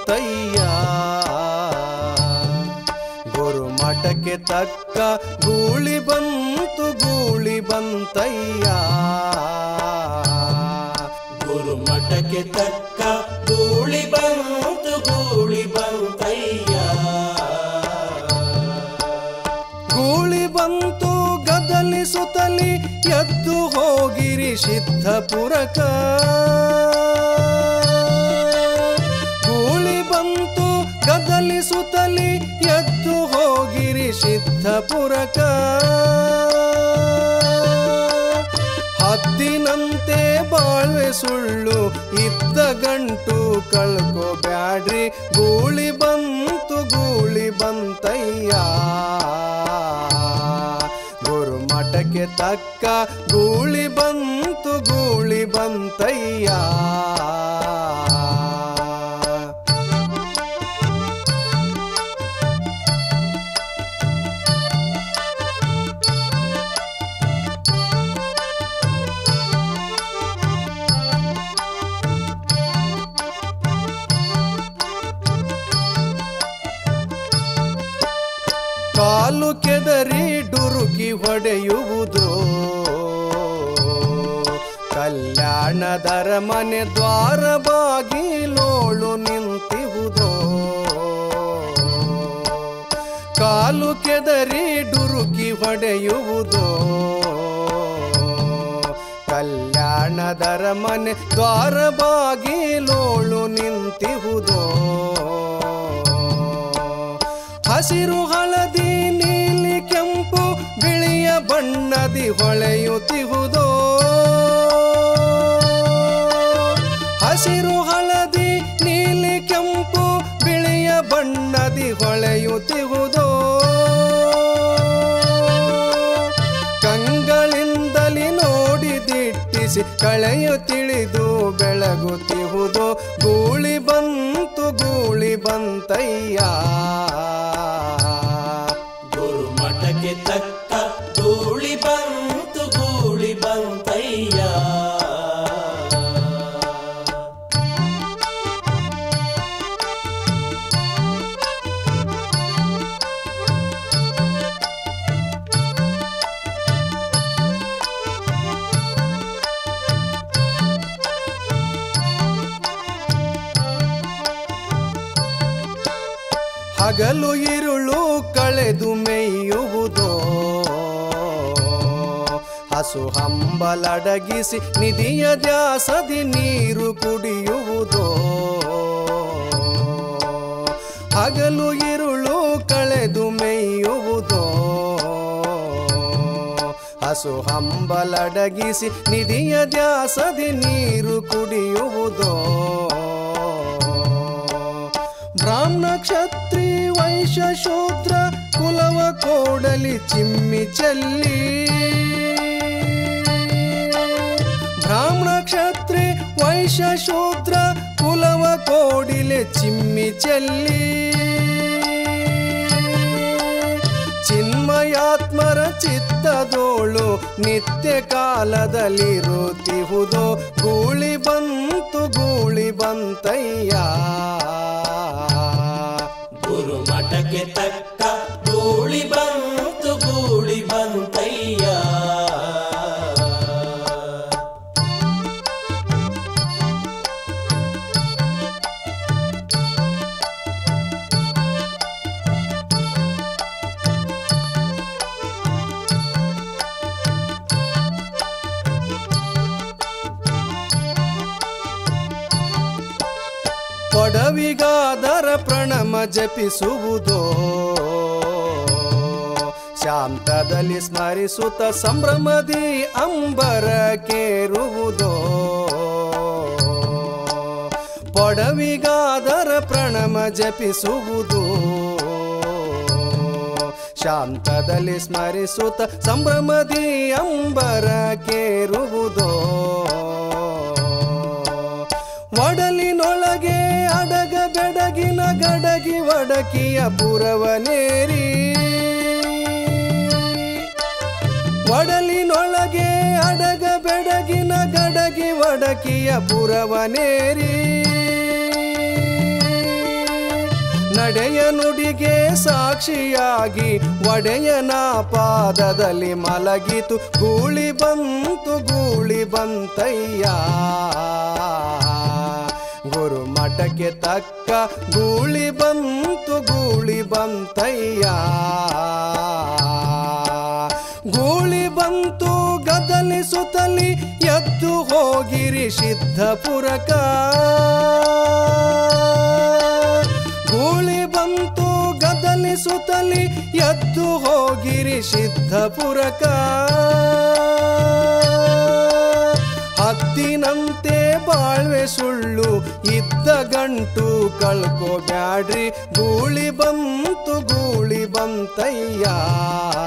ಬಂತಯ್ಯ ಗುರು ಮಠಕ್ಕೆ ತಕ್ಕ ಗೂಳಿ ಬಂತು ಗೂಳಿ ಬಂತಯ್ಯ ಗುರು ಮಠಕ್ಕೆ ತಕ್ಕ ಗೂಳಿ ಬಂತು ಗೂಳಿ ಬಂತಯ್ಯ ಗೂಳಿ ಬಂತು ಗದಲಿ ಸುತಲಿ ಎದ್ದು ಹೋಗಿರಿ ಸಿದ್ಧಪುರಕ ಗೂಳಿ ಬಂತು ಗದಲಿ ಸುತಲಿ ಎದ್ದು ಹೋಗಿರಿ ಸಿದ್ಧಪುರಕ ಹದ್ದಿನಂತೆ ಬಾಳ್ವೆ ಸುಳ್ಳು ಇದ್ದ ಗಂಟು ಕಳ್ಕೋಬ್ಯಾಡ್ರಿ ಗೂಳಿ ಬಂತು ಗೂಳಿ ಬಂತಯ್ಯ ಗುರು ಮಠಕ್ಕೆ ತಕ್ಕ ಗೂಳಿ ಬಂತು ಗೂಳಿ ಬಂತಯ್ಯ ಕಾಲು ಕೆದರಿ ಡುರುಕಿ ಹೊಡೆಯುವುದು ಕಲ್ಯಾಣದರ ಮನೆ ದ್ವಾರ ಬಾಗಿಲೋಳು ನಿಂತಿಹುದು ಕಾಲು ಕೆದರಿ ಡುರುಕಿ ಹೊಡೆಯುವುದು ಕಲ್ಯಾಣದರ ಮನೆ ದ್ವಾರ ಬಾಗಿಲೋಳು ನಿಂತಿಹುದು ಹಸಿರು ಹಳದಿ ನೀಲಿ ಕೆಂಪು ಬಿಳಿಯ ಬಣ್ಣದಿ ಹೊಳೆಯುತ್ತಿಹುದೋ ಹಸಿರು ಹಳದಿ ನೀಲಿ ಕೆಂಪು ಬಿಳಿಯ ಬಣ್ಣದಿ ಹೊಳೆಯುತ್ತಿಹುದೋ ಕಂಗಳಿಂದಲಿ ನೋಡಿ ದಿಟ್ಟಿಸಿ ಕಳೆಯು ತಿಳಿದು ಬೆಳಗುತ್ತಿಹುದು ಗೂಳಿ ಬಂತು ಗೂಳಿ ಬಂತಯ್ಯ ಗುರು ಮಠಕ್ಕೆ ತಕ್ಕ ಗೂಳಿ ಬಂತು ಗೂಳಿ ಬಂತಯ್ಯ ಹಗಲು ಇರುಳು ಕಳೆದು ಮೇಯುವುದೋ ಹಸು ಹಂಬಲಡಗಿಸಿ ನಿಧಿಯ ದ್ಯಾಸದಿ ನೀರು ಕುಡಿಯುವುದೋ ಹಗಲು ಇರುಳು ಕಳೆದು ಮೇಯುವುದೋ ಹಸು ಹಂಬಲಡಗಿಸಿ ನಿಧಿಯ ದ್ಯಾಸದಿ ನೀರು ಕುಡಿಯುವುದೋ ಬ್ರಾಹ್ಮಣ ಕ್ಷತ್ರಿ ವೈಶ್ಯ ಶೂದ್ರ ಕುಲವ ಕೋಡಲಿ ಚಿಮ್ಮಿ ಚೆಲ್ಲಿ ಬ್ರಾಹ್ಮಣ ಕ್ಷತ್ರಿ ವೈಶ್ಯ ಶೂದ್ರ ಕುಲವ ಕೋಡಿಲೆ ಚಿಮ್ಮಿ ಚೆಲ್ಲಿ ಚಿನ್ಮಯಾತ್ಮರ ಚಿತ್ತದೋಳು ನಿತ್ಯ ಕಾಲದಲ್ಲಿರುತ್ತಿಹುದೋ ಗೂಳಿ ಬಂತು ಗೂಳಿ ಬಂತಯ್ಯ ಗುರು ಮಠಕ್ಕೆ ತಕ್ಕ ಗೂಳಿ ಬಂತು ಗೂಳಿ ಬಂತಯ್ಯ ಕೊಡವಿಗಾದರ ಪ್ರಣಮ ಜಪಿಸುವುದೋ ಶಾಂತದಲ್ಲಿ ಸ್ಮರಿಸುತ್ತ ಸಂಭ್ರಮದಿ ಅಂಬರ ಕೇರುವುದೋ ಪೊಡವಿಗಾದರ ಪ್ರಣಮ ಜಪಿಸುವುದು ಶಾಂತದಲ್ಲಿ ಸ್ಮರಿಸುತ್ತ ಸಂಭ್ರಮದಿ ಅಂಬರ ಕೇರುವುದೋ ಒಡಲಿನೊಳಗೆ ಅಡಗ ಬೆಡಗಿನ ಗಡಗಿ ವಡಕಿಯ ಪುರವನೇರಿ ಒಡಲಿನೊಳಗೆ ಅಡಗ ಬೆಡಗಿನ ಗಡಗಿ ವಡಕಿಯ ಪುರವನೇರಿ ನಡೆಯ ನುಡಿಗೆ ಸಾಕ್ಷಿಯಾಗಿ ಒಡೆಯನ ಪಾದದಲ್ಲಿ ಮಲಗಿತು ಗೂಳಿ ಬಂತು ಗೂಳಿ ಬಂತಯ್ಯ ಗುರು ಮಠಕ್ಕೆ ತಕ್ಕ ಗೂಳಿ ಬಂತು ಗೂಳಿ ಬಂತಯ್ಯ ಗೂಳಿ ಬಂತು ಗದಲಿ ಸುತ್ತಲಿ ಎದ್ದು ಹೋಗಿರಿ ಸಿದ್ಧಪುರಕ ಗೂಳಿ ಬಂತು ಗದಲಿ ಸುತ್ತಲಿ ಎದ್ದು ಹೋಗಿರಿ ಸಿದ್ಧಪುರಕ ಹತ್ತಿನಂತೆ ಬಾಳ್ವೆ ಸುಳ್ಳು ಇದ್ದ ಗಂಟು ಕಳ್ಕೋಬ್ಯಾಡ್ರಿ ಗೂಳಿ ಬಂತು ಗೂಳಿ ಬಂತಯ್ಯ